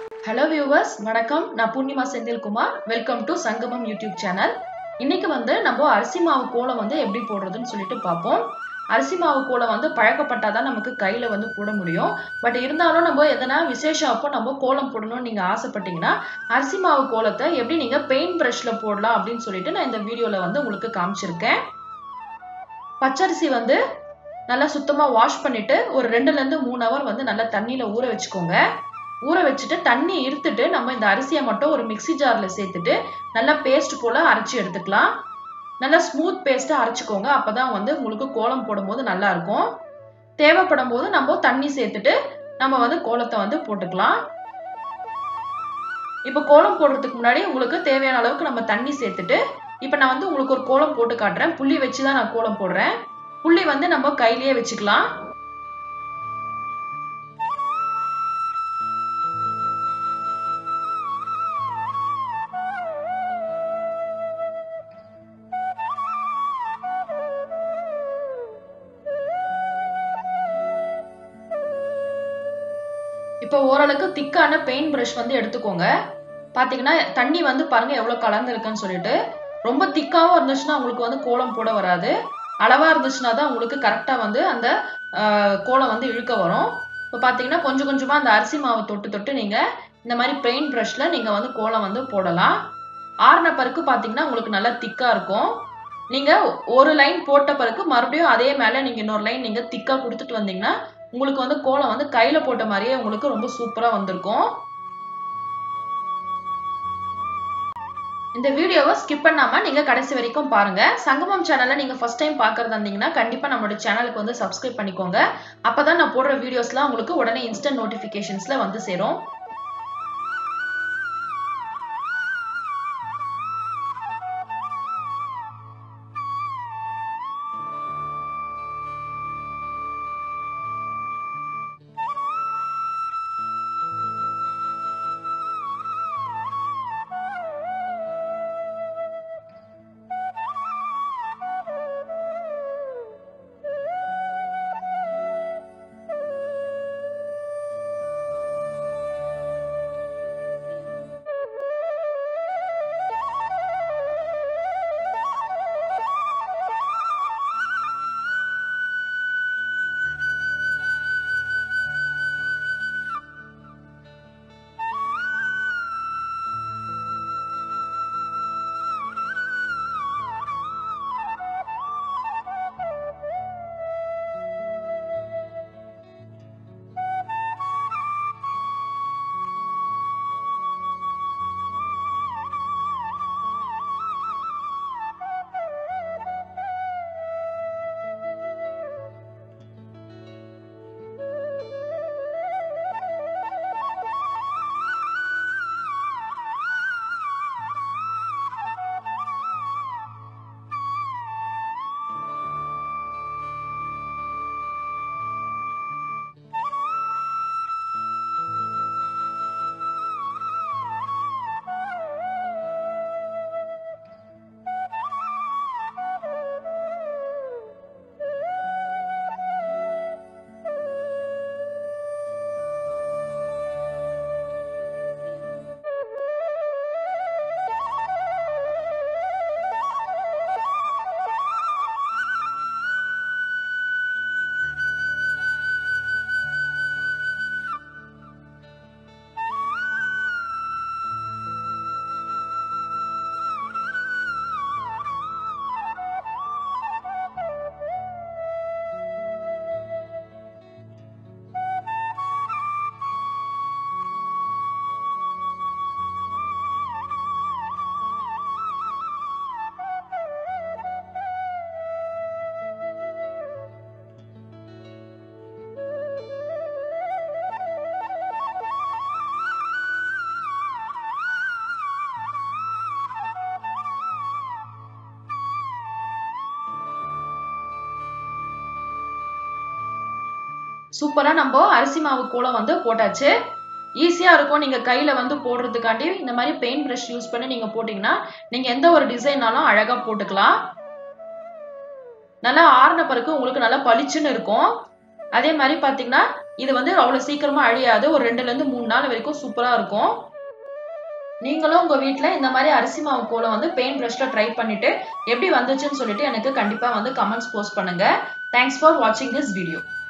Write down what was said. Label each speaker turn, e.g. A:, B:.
A: hello viewers வணக்கம் நான் Poornima Senthilkumar welcome to Sangamam YouTube channel இன்னைக்கு வந்து நம்ம அரிசி மாவு கோலம் வந்து எப்படி போடுறதுன்னு சொல்லிட்டு பார்ப்போம் அரிசி மாவு கோலம் வந்து பழக்கப்பட்டாதான் நமக்கு கையில வந்து போட முடியும் பட் இருந்தாலும் நம்ம எதனா விசேஷம் அப்போ நம்ம கோலம் போடணும்னு நீங்க ஆசைப்பட்டீங்கன்னா அரிசி மாவு கோலத்தை எப்படி நீங்க பெயிண்ட் ப்ரஷ்ல போடலாம் அப்படின்னு சொல்லிட்டு நான் இந்த வீடியோல வந்து உங்களுக்கு காமிச்சிருக்கேன் பச்சரிசி வந்து நல்லா சுத்தமா வாஷ் பண்ணிட்டு ஒரு ரெண்டுல இருந்து மூணு ஹவர் வந்து நல்லா தண்ணியில ஊற வச்சுக்கோங்க ஊற வச்சுட்டு தண்ணி இருத்துட்டு நம்ம இந்த அரிசியை மட்டும் ஒரு மிக்சி ஜார்ல சேர்த்துட்டு நல்லா பேஸ்ட் போல அரைச்சி எடுத்துக்கலாம் நல்லா ஸ்மூத் பேஸ்டா அரைச்சிக்கோங்க அப்பதான் வந்து உங்களுக்கு கோலம் போடும்போது நல்லா இருக்கும் தேவைப்படும் போது நம்ம தண்ணி சேர்த்துட்டு நம்ம வந்து கோலத்தை வந்து போட்டுக்கலாம் இப்போ கோலம் போடுறதுக்கு முன்னாடி உங்களுக்கு தேவையான அளவுக்கு நம்ம தண்ணி சேர்த்துட்டு இப்போ நான் வந்து உங்களுக்கு ஒரு கோலம் போட்டு காட்டுறேன் புள்ளி வச்சு தான் நான் கோலம் போடுறேன் புள்ளி வந்து நம்ம கையிலேயே வச்சுக்கலாம் இப்போ ஓரளவுக்கு திக்கான பெயிண்ட் ப்ரஷ் வந்து எடுத்துக்கோங்க பார்த்தீங்கன்னா தண்ணி வந்து பாருங்க எவ்வளோ கலந்துருக்குன்னு சொல்லிட்டு ரொம்ப திக்காவும் இருந்துச்சுன்னா உங்களுக்கு வந்து கோலம் போட வராது அளவா இருந்துச்சுன்னா தான் உங்களுக்கு கரெக்டாக வந்து அந்த கோலம் வந்து இழுக்க வரும் இப்போ பார்த்தீங்கன்னா கொஞ்சம் கொஞ்சமாக அந்த அரிசி மாவை தொட்டு தொட்டு நீங்கள் இந்த மாதிரி பெயிண்ட் ப்ரஷில் நீங்கள் வந்து கோலம் வந்து போடலாம் ஆறின பிறகு பார்த்தீங்கன்னா உங்களுக்கு நல்லா திக்காக இருக்கும் நீங்கள் ஒரு லைன் போட்ட பிறகு மறுபடியும் அதே மேலே நீங்கள் இன்னொரு லைன் நீங்கள் திக்காக கொடுத்துட்டு வந்தீங்கன்னா உங்களுக்கு வந்து கோலம் வந்து கையில் போட்ட மாதிரியே உங்களுக்கு ரொம்ப சூப்பராக வந்திருக்கும் இந்த வீடியோவை ஸ்கிப் பண்ணாம நீங்க கடைசி வரைக்கும் பாருங்க சங்கமம் சேனலை நீங்க ஃபர்ஸ்ட் டைம் பாக்குறதா இருந்தீங்கன்னா கண்டிப்பா நம்மளோட சேனலுக்கு வந்து சப்ஸ்கிரைப் பண்ணிக்கோங்க அப்பதான் நான் போடுற வீடியோஸ்லாம் உங்களுக்கு உடனே இன்ஸ்டன்ட் நோட்டிபிகேஷன்ஸ்ல வந்து சேரும் சூப்பரா நம்ம அரிசி மாவு கோலம் வந்து போட்டாச்சு ஈஸியா இருக்கும் நீங்க கையில வந்து போடுறதுக்காண்டி இந்த மாதிரி பெயிண்ட் ப்ரஷ் யூஸ் பண்ணி நீங்க போட்டீங்கன்னா நீங்க எந்த ஒரு டிசைனாலும் அழகா போட்டுக்கலாம் நல்லா ஆறின பிறகு உங்களுக்கு நல்லா பளிச்சுன்னு இருக்கும் அதே மாதிரி பாத்தீங்கன்னா இது வந்து அவ்வளவு சீக்கிரமா அழியாது ஒரு ரெண்டுல இருந்து மூணு நாள் வரைக்கும் சூப்பரா இருக்கும் நீங்களும் உங்க வீட்ல இந்த மாதிரி அரிசி மாவு கோலம் வந்து பெயிண்ட் ப்ரஷ்ல ட்ரை பண்ணிட்டு எப்படி வந்துச்சுன்னு சொல்லிட்டு எனக்கு கண்டிப்பா வந்து கமெண்ட்ஸ் போஸ்ட் பண்ணுங்க தேங்க்ஸ் ஃபார் வாட்சிங் திஸ் வீடியோ